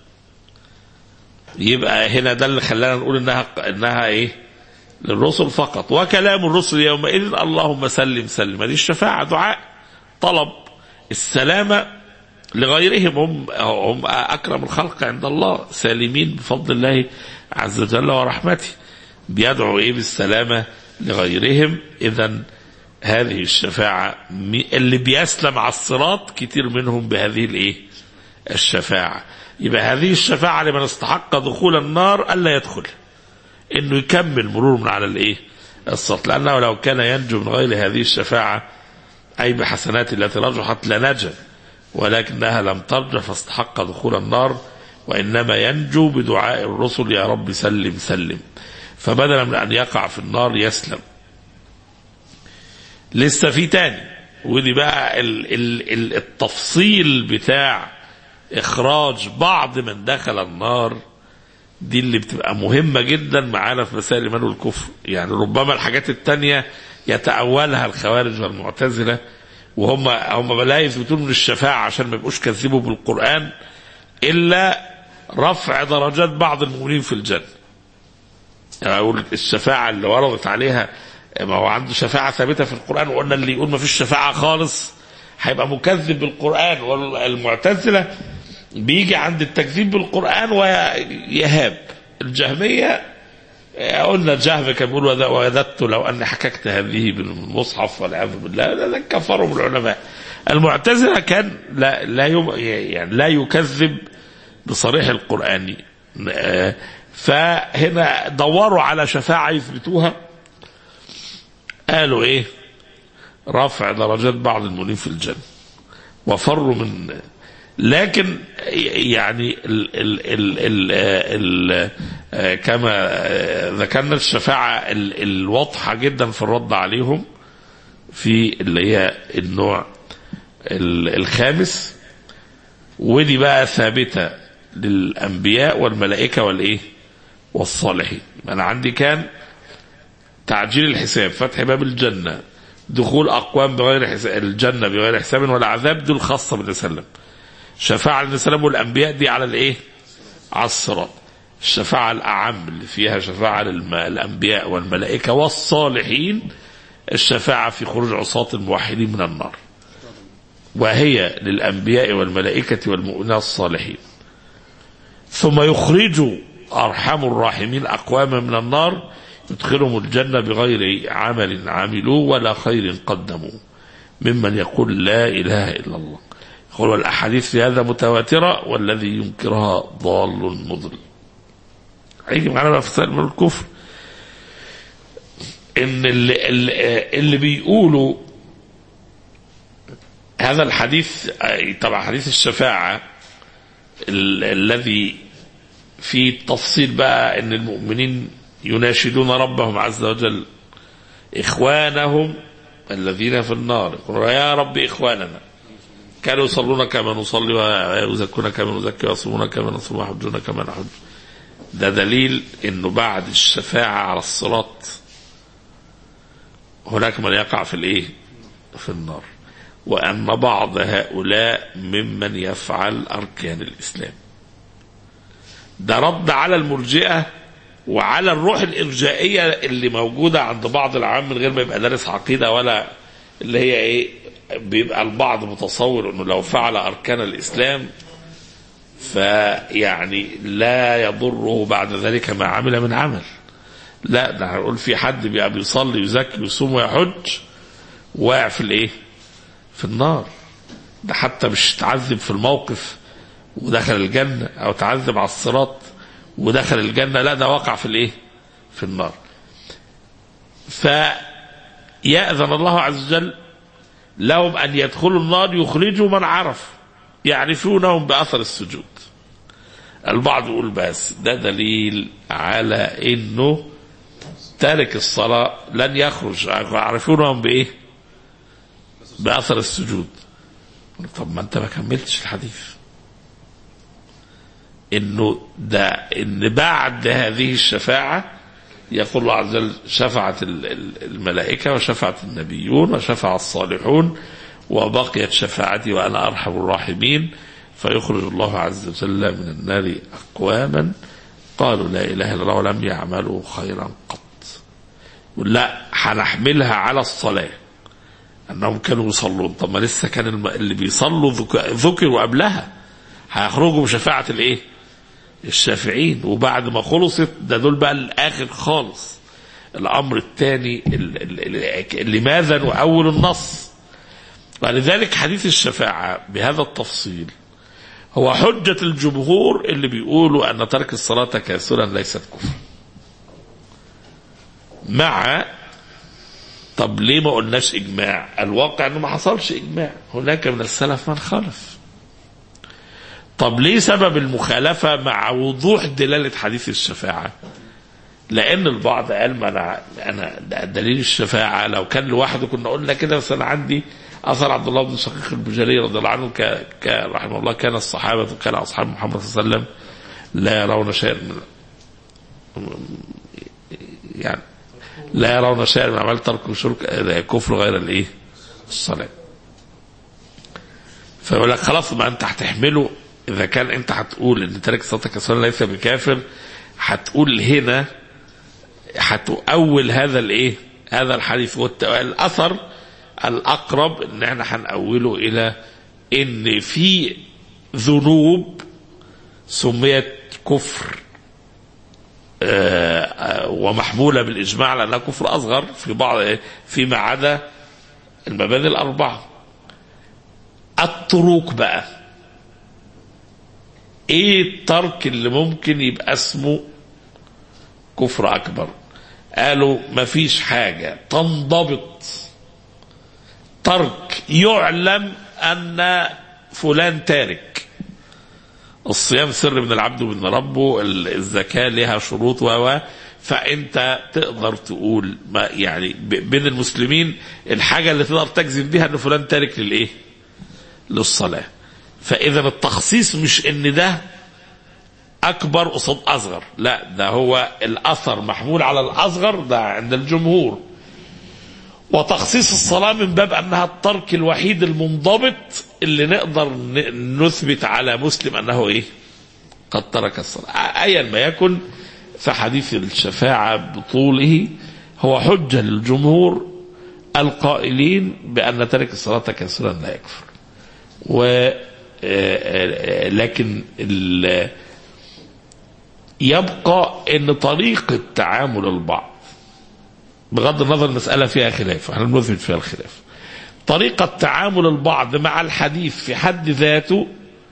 يبقى هنا ده اللي خلانا نقول انها انها ايه للرسل فقط وكلام الرسل يومئذ اللهم سلم سلم هذه الشفاعة دعاء طلب السلامة لغيرهم هم هم أكرم الخلق عند الله سالمين بفضل الله عز وجل ورحمته بيدعوا إيه بالسلامة لغيرهم إذا هذه الشفاعة مي- اللي بيسلم على الصراط كتير منهم بهذه الإيه الشفاعة يبقى هذه الشفاعة لمن استحق دخول النار ألا يدخل انه يكمل مرور من على الايه الصراط لانه لو كان ينجو من غير هذه الشفاعه اي بحسنات التي رجحت لنجا ولكنها لم ترجى فاستحق دخول النار وانما ينجو بدعاء الرسل يا رب سلم سلم فبدلا من ان يقع في النار يسلم لسه في تاني ودي بقى ال ال ال التفصيل بتاع اخراج بعض من دخل النار دي اللي بتبقى مهمة جدا معانا في مسائل الإيمان والكفر يعني ربما الحاجات التانية يتأولها الخوارج والمعتزلة وهم هم لا يثبتون من الشفاعة عشان ما يبقوش كذبوا بالقرآن إلا رفع درجات بعض المؤمنين في الجنة يعني أقول الشفاعة اللي وردت عليها ما هو عنده شفاعة ثابتة في القرآن وقلنا اللي يقول ما فيش شفاعة خالص هيبقى مكذب بالقرآن والمعتزلة بيجي عند التكذيب بالقرآن ويهاب الجهمية قلنا الجهم كان بيقول وذ- ووددت لو أني حككت هذه بالمصحف والعياذ بالله ده ده كفروا من العلماء المعتزلة كان لا لا يم- يعني لا يكذب بصريح القرآن آه، فهنا دوروا على شفاعة يثبتوها قالوا ايه رفع درجات بعض المؤمنين في الجنة وفروا من لكن يعني ال ال ال ال ال كما ذكرنا الشفاعة ال- الواضحة جدا في الرد عليهم في اللي هي النوع ال- الخامس ودي بقى ثابتة للأنبياء والملائكة والإيه والصالحين أنا عندي كان تعجيل الحساب فتح باب الجنة دخول أقوام بغير حساب الجنة بغير حساب ولا عذاب دول خاصة بالنبي صلى الله عليه وسلم شفاعة النبي صلى الله عليه وسلم والأنبياء دي على الإيه على الصراط الشفاعة الأعم اللي فيها شفاعة للأنبياء والملائكة والصالحين الشفاعة في خروج عصاة الموحدين من النار وهي للأنبياء والملائكة والمؤمنين الصالحين ثم يخرج أرحم الراحمين أقواما من النار يدخلهم الجنة بغير عمل عملوه ولا خير قدموه ممن يقول لا إله إلا الله يقول والأحاديث في هذا متواترة والذي ينكرها ضال مضل هيجي معانا بقى في سائل من الكفر ان اللي, اللي, اللي بيقولوا هذا الحديث طبعا حديث الشفاعة ال- الذي في التفصيل بقى ان المؤمنين يناشدون ربهم عز وجل اخوانهم الذين في النار يقولون يا رب اخواننا كانوا يصلون كما نصلي ويزكون كما نزكي ويصومون كما نصوم ويحجون كما نحج ده دليل انه بعد الشفاعة على الصراط هناك من يقع في الايه في النار وان بعض هؤلاء ممن يفعل اركان الاسلام ده رد على المرجئه وعلى الروح الارجائيه اللي موجوده عند بعض العام من غير ما يبقى دارس عقيده ولا اللي هي ايه بيبقى البعض متصور انه لو فعل اركان الاسلام فيعني لا يضره بعد ذلك ما عمل من عمل لا ده هنقول في حد بيبقى بيصلي ويزكي ويصوم ويحج واقع في الايه؟ في النار ده حتى مش تعذب في الموقف ودخل الجنة أو تعذب على الصراط ودخل الجنة لا ده وقع في الايه في النار فيأذن الله عز وجل لهم أن يدخلوا النار يخرجوا من عرف يعرفونهم بأثر السجود البعض يقول بس ده دليل على انه تارك الصلاة لن يخرج يعرفونهم بإيه بأثر السجود طب ما انت ما كملتش الحديث انه ده ان بعد هذه الشفاعة يقول الله عز وجل شفعت ال- ال- الملائكة وشفعت النبيون وشفع الصالحون وبقيت شفاعتي وأنا أرحم الراحمين فيخرج الله عز وجل من النار أقواما قالوا لا إله إلا الله ولم يعملوا خيرا قط يقول لا هنحملها على الصلاة أنهم كانوا يصلون طب ما لسه كان الم- اللي بيصلوا ذك- ذكروا قبلها هيخرجوا بشفاعة الإيه؟ الشافعين وبعد ما خلصت ده دول بقى الاخر خالص الامر الثاني ال- ال- ال- لماذا نؤول النص ولذلك حديث الشفاعة بهذا التفصيل هو حجة الجمهور اللي بيقولوا أن ترك الصلاة تكاسلا ليست كفر مع طب ليه ما قلناش إجماع الواقع أنه ما حصلش إجماع هناك من السلف من خالف طب ليه سبب المخالفة مع وضوح دلالة حديث الشفاعة لأن البعض قال ما أنا أنا ده دليل الشفاعة لو كان لوحده كنا قلنا كده بس أنا عندي أثر عبد الله بن شقيق البجلي رضي الله عنه ك... ك... رحمه الله كان الصحابة كان أصحاب محمد صلى الله عليه وسلم لا يرون شيئا من يعني لا يرون شيئا من أعمال ترك شرك كفر غير الإيه؟ الصلاة فيقول لك خلاص ما أنت هتحمله إذا كان أنت هتقول إن تارك الصلاة كسر ليس بكافر هتقول هنا هتؤول هذا الإيه؟ هذا الحديث والت- الأثر الأقرب إن إحنا هنأوله إلى إن في ذنوب سميت كفر آه، آه، ومحمولة بالإجماع لأنها كفر أصغر في بعض فيما عدا المبادئ الأربعة التروك بقى ايه الترك اللي ممكن يبقى اسمه كفر اكبر قالوا مفيش حاجة تنضبط ترك يعلم ان فلان تارك الصيام سر من العبد ومن ربه ال- الزكاة لها شروط و فانت تقدر تقول ما يعني ب- بين المسلمين الحاجة اللي تقدر تجزم بها ان فلان تارك للايه للصلاة فاذا التخصيص مش ان ده اكبر قصاد اصغر لا ده هو الاثر محمول على الاصغر ده عند الجمهور وتخصيص الصلاة من باب أنها الترك الوحيد المنضبط اللي نقدر ن- نثبت على مسلم أنه إيه قد ترك الصلاة أيا ما يكن فحديث الشفاعة بطوله هو حجة للجمهور القائلين بأن ترك الصلاة كسرا لا يكفر و آه، آه، لكن ال- يبقى ان طريقة تعامل البعض بغض النظر المسألة فيها خلاف احنا بنثبت فيها الخلاف طريقة تعامل البعض مع الحديث في حد ذاته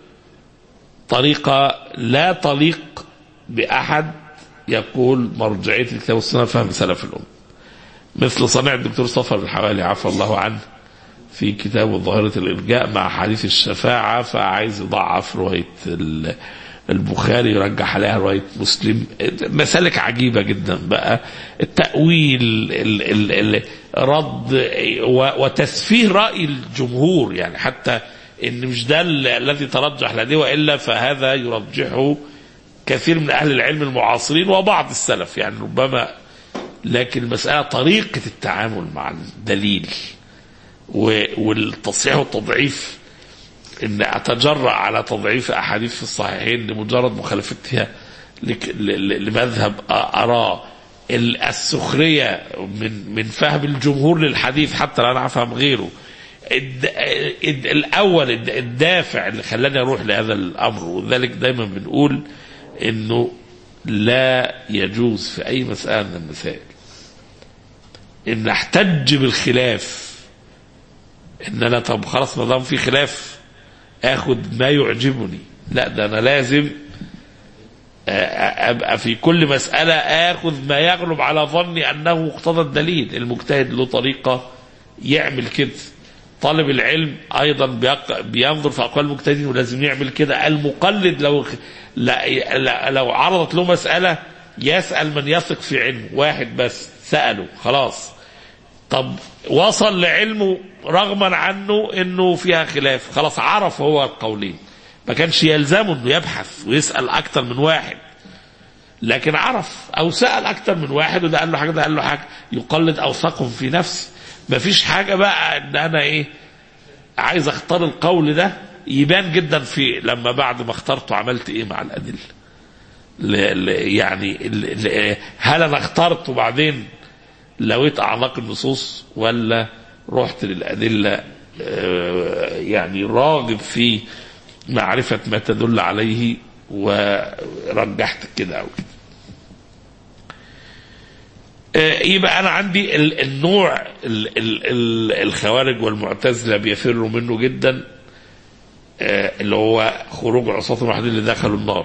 طريقة لا تليق بأحد يقول مرجعية الكتاب والسنة فهم سلف الأمة مثل صنيع الدكتور صفر الحوالي عفى الله عنه في كتابه ظاهرة الإرجاء مع حديث الشفاعة فعايز يضعف رواية ال- البخاري يرجح عليها رواية مسلم مسالك عجيبة جدا بقى التأويل ال ال ال رد و- وتسفيه رأي الجمهور يعني حتى ان مش ده ال- الذي ترجح لديه والا فهذا يرجحه كثير من اهل العلم المعاصرين وبعض السلف يعني ربما لكن المسألة طريقة التعامل مع الدليل و- والتصحيح والتضعيف ان اتجرأ على تضعيف احاديث في الصحيحين لمجرد مخالفتها لك- ل- ل- لمذهب أ- اراه ال- السخريه من من فهم الجمهور للحديث حتى لا انا افهم غيره الد- الد- الاول الد- الدافع اللي خلاني اروح لهذا الامر وذلك دايما بنقول انه لا يجوز في اي مساله من المسائل ان احتج بالخلاف ان انا طب خلاص ما دام في خلاف اخد ما يعجبني لا ده انا لازم ابقى في كل مساله اخذ ما يغلب على ظني انه مقتضى الدليل المجتهد له طريقه يعمل كده طالب العلم ايضا بيق- بينظر في اقوال المجتهدين ولازم يعمل كده المقلد لو لا- لا- لو عرضت له مساله يسال من يثق في علمه واحد بس ساله خلاص طب وصل لعلمه رغما عنه انه فيها خلاف خلاص عرف هو القولين ما كانش يلزمه انه يبحث ويسال اكتر من واحد لكن عرف او سال اكتر من واحد وده قال له حاجه ده قال له حاجه يقلد اوثقهم في نفسه مفيش حاجه بقى ان انا ايه عايز اختار القول ده يبان جدا في لما بعد ما اخترته عملت ايه مع الادله ل- ل- يعني ال- ال- هل انا اخترت وبعدين لويت اعماق النصوص ولا رحت للادله آه، يعني راغب في معرفه ما تدل عليه ورجحت كده او كده آه، يبقى انا عندي ال- النوع ال- ال- ال- الخوارج والمعتزله بيفروا منه جدا آه، اللي هو خروج عصاة الموحدين اللي دخلوا النار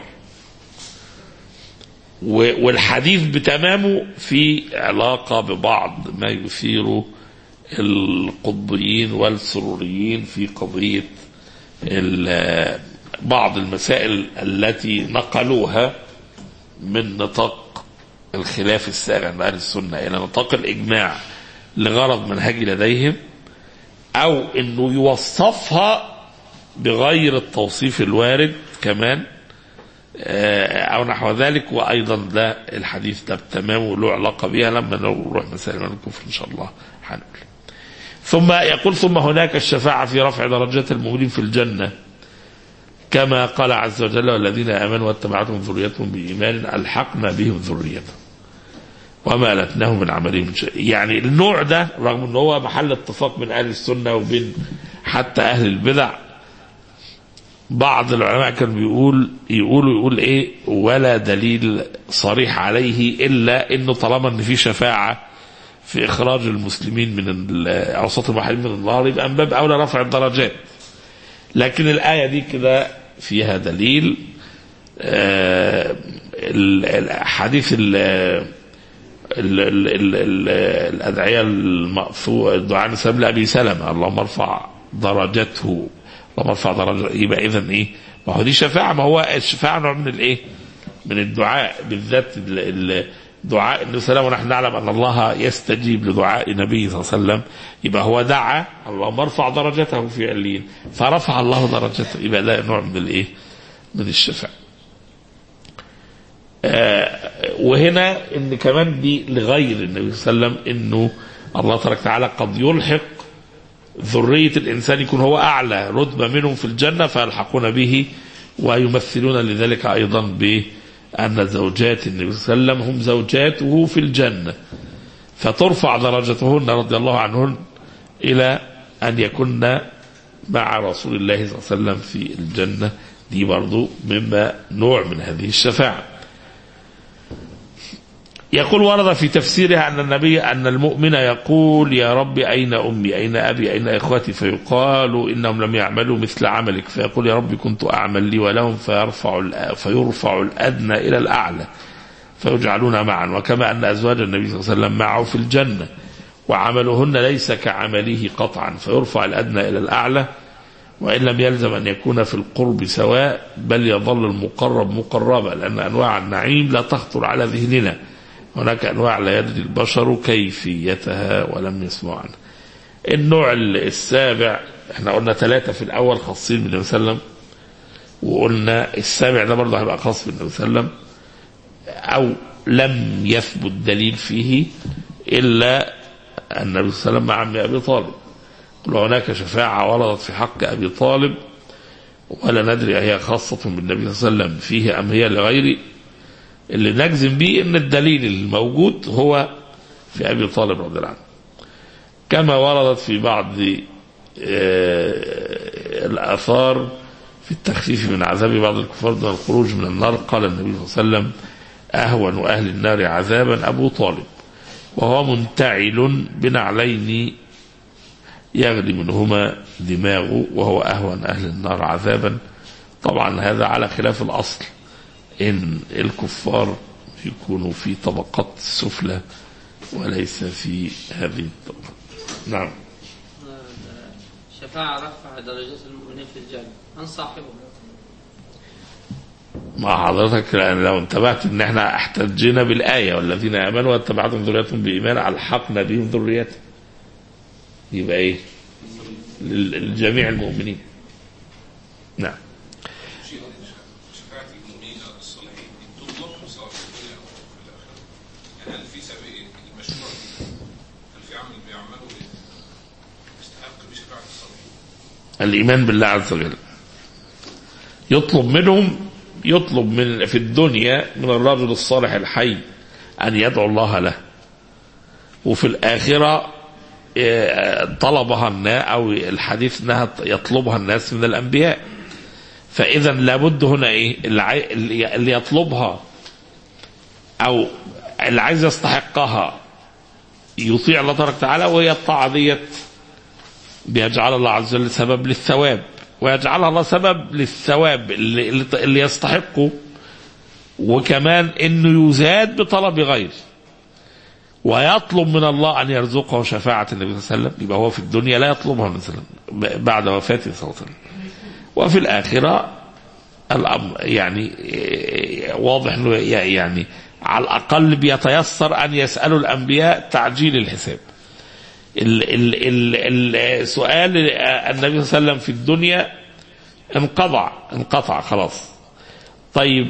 و- والحديث بتمامه في علاقة ببعض ما يثير القطبيين والسروريين في قضية ال- بعض المسائل التي نقلوها من نطاق الخلاف السائر عند أهل السنة إلى نطاق الإجماع لغرض منهج لديهم أو أنه يوصفها بغير التوصيف الوارد كمان آه، او نحو ذلك وايضا ده الحديث ده بتمامه له علاقه بها لما نروح مسائل من الكفر ان شاء الله هنقول ثم يقول ثم هناك الشفاعه في رفع درجات المؤمنين في الجنه كما قال عز وجل والذين امنوا واتبعتهم ذريتهم بايمان الحقنا بهم ذريتهم وما ألتناهم من عملهم من شيء يعني النوع ده رغم ان هو محل اتفاق بين اهل السنه وبين حتى اهل البدع بعض العلماء كان بيقول يقولوا يقول ايه ولا دليل صريح عليه الا انه طالما ان في شفاعه في اخراج المسلمين من ال- اوساط الموحدين من النار يبقى من باب اولى رفع الدرجات لكن الايه دي كده فيها دليل آه، ال- الحديث ال- ال- ال- ال- ال- الادعيه المأثور الدعاء نسب لابي سلمه اللهم ارفع درجته اللهم ارفع درجته يبقى اذا ايه؟ ما هو دي شفاعه ما هو الشفاعه نوع من الايه؟ من الدعاء بالذات ال- ال- دعاء النبي صلى الله عليه وسلم ونحن نعلم ان الله يستجيب لدعاء النبي صلى الله عليه وسلم يبقى هو دعا اللهم ارفع درجته في عليين فرفع الله درجته يبقى ده نوع من الايه؟ من الشفاعه. وهنا ان كمان دي لغير النبي صلى الله عليه وسلم انه الله تبارك وتعالى قد يلحق ذرية الإنسان يكون هو أعلى رتبة منهم في الجنة فيلحقون به ويمثلون لذلك أيضا بأن زوجات النبي صلى الله عليه وسلم هم زوجاته في الجنة فترفع درجتهن رضي الله عنهن إلى أن يكن مع رسول الله صلى الله عليه وسلم في الجنة دي برضو مما نوع من هذه الشفاعة يقول ورد في تفسيرها أن النبي أن المؤمن يقول يا رب أين أمي أين أبي أين إخوتي فيقال إنهم لم يعملوا مثل عملك فيقول يا رب كنت أعمل لي ولهم فيرفع الأ- فيرفع الأدنى إلى الأعلى فيجعلون معا وكما أن أزواج النبي صلى الله عليه وسلم معه في الجنة وعملهن ليس كعمله قطعا فيرفع الأدنى إلى الأعلى وإن لم يلزم أن يكون في القرب سواء بل يظل المقرب مقربا لأن أنواع النعيم لا تخطر على ذهننا هناك أنواع لا يدري البشر كيفيتها ولم يسمع عنها النوع السابع احنا قلنا ثلاثة في الأول خاصين بالنبي صلى الله عليه وسلم وقلنا السابع ده برضه هيبقى خاص بالنبي صلى الله عليه وسلم أو لم يثبت دليل فيه إلا النبي صلى الله عليه وسلم مع عم أبي طالب قل هناك شفاعة وردت في حق أبي طالب ولا ندري هي خاصة بالنبي صلى الله عليه وسلم فيه أم هي لغيره اللي نجزم به ان الدليل الموجود هو في ابي طالب رضي الله عنه كما وردت في بعض آه، الاثار في التخفيف من عذاب بعض الكفار دون الخروج من النار قال النبي صلى الله عليه وسلم اهون اهل النار عذابا ابو طالب وهو منتعل بنعلين يغلي منهما دماغه وهو اهون اهل النار عذابا طبعا هذا على خلاف الاصل ان الكفار يكونوا في طبقات سفلى وليس في هذه الطبقات نعم شفاعة رفع درجات المؤمنين في الجنة من صاحبه مع حضرتك لأن لو انتبهت ان احنا احتجينا بالآية والذين آمنوا واتبعتهم ذريتهم بإيمان ألحقنا بهم ذريتهم يبقى ايه لل- لجميع المؤمنين نعم شفاعة المؤمنين الصالحين تطلب سواء في الدنيا أو في الآخرة يعني هل في سبيل المشروع دي هل في عمل بيعمله يستحق بشفاعة الصالحين الإيمان بالله عز وجل يطلب منهم يطلب من في الدنيا من الرجل الصالح الحي أن يدعو الله له وفي الآخرة آه، طلبها الناس أو الحديث أنها يطلبها الناس من الأنبياء فإذا لابد هنا إيه اللي عاي- اللي اللي يطلبها أو اللي عايز يستحقها يطيع الله تبارك وتعالى وهي الطاعة ديت بيجعل الله عز وجل سبب للثواب ويجعلها الله سبب للثواب اللي, اللي- اللي يستحقه وكمان انه يزاد بطلب غيره ويطلب من الله ان يرزقه شفاعه النبي صلى الله عليه وسلم يبقى هو في الدنيا لا يطلبها مثلا بعد وفاته صلى الله عليه وسلم وفي الاخره الامر يعني إيه، واضح انه يعني على الاقل بيتيسر ان يسالوا الانبياء تعجيل الحساب ال ال ال السؤال النبي صلى الله عليه وسلم في الدنيا انقطع انقطع خلاص طيب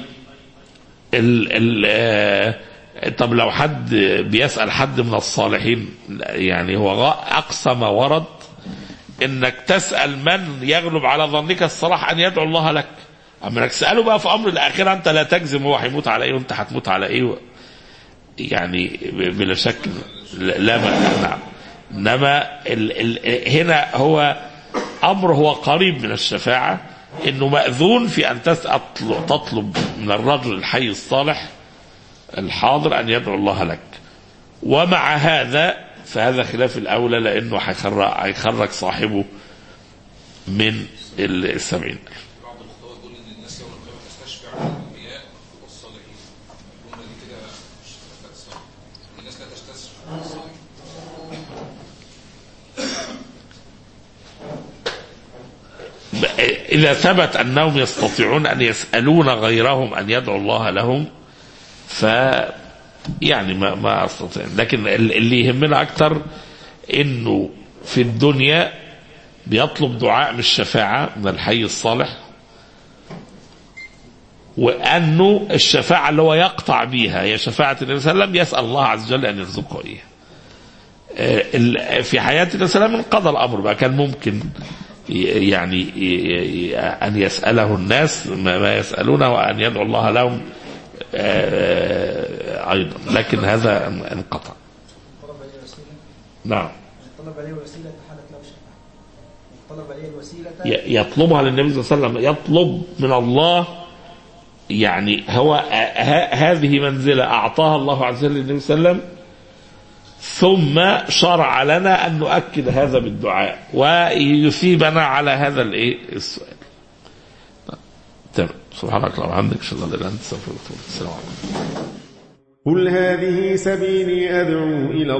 ال ال آه، طب لو حد بيسأل حد من الصالحين يعني هو غا- أقصى ما ورد إنك تسأل من يغلب على ظنك الصلاح أن يدعو الله لك أما إنك تسأله بقى في أمر الآخرة أنت لا تجزم هو هيموت على إيه وأنت هتموت على إيه يعني بلا شك لا لا ما نعم انما ال ال هنا هو امر هو قريب من الشفاعه انه ماذون في ان تسأل تطلب من الرجل الحي الصالح الحاضر ان يدعو الله لك ومع هذا فهذا خلاف الاولى لانه هيخرج هيخرج صاحبه من السبعين بعض الخطوات يقول ان الناس يوم القيامه تستشفع الانبياء والصالحين هم دي كده مش شفاعة الصالحين الناس لا تستشفع الصالحين إذا ثبت أنهم يستطيعون أن يسألون غيرهم أن يدعو الله لهم ف يعني ما ما أستطيع لكن اللي يهمنا أكتر إنه في الدنيا بيطلب دعاء من الشفاعة من الحي الصالح وأنه الشفاعة اللي هو يقطع بيها هي شفاعة النبي صلى الله عليه وسلم يسأل الله عز وجل أن يرزقه إياها آه، ال- في حياة النبي صلى الله عليه وسلم انقضى الأمر بقى كان ممكن ي- يعني ي- ي- أن يسأله الناس ما ما يسألونه وأن يدعو الله لهم آه، أيضا لكن هذا انقطع طلب عليه وسيلة نعم طلب عليه وسيلة حدث له شفاعة طلب عليه الوسيلة ي- يطلبها للنبي صلى الله عليه وسلم يطلب من الله يعني هو ه- هذه منزلة أعطاها الله عز وجل للنبي صلى الله عليه وسلم ثم شرع لنا أن نؤكد هذا بالدعاء ويثيبنا على هذا الإيه السؤال تمام سبحانك اللهم وبحمدك اشهد ان لا اله الا انت استغفرك واتوب اليك السلام عليكم قل هذه سبيلي أدعو إلى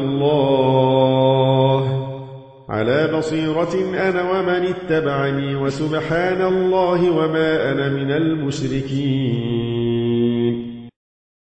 الله على بصيرة أنا ومن اتبعني وسبحان الله وما أنا من المشركين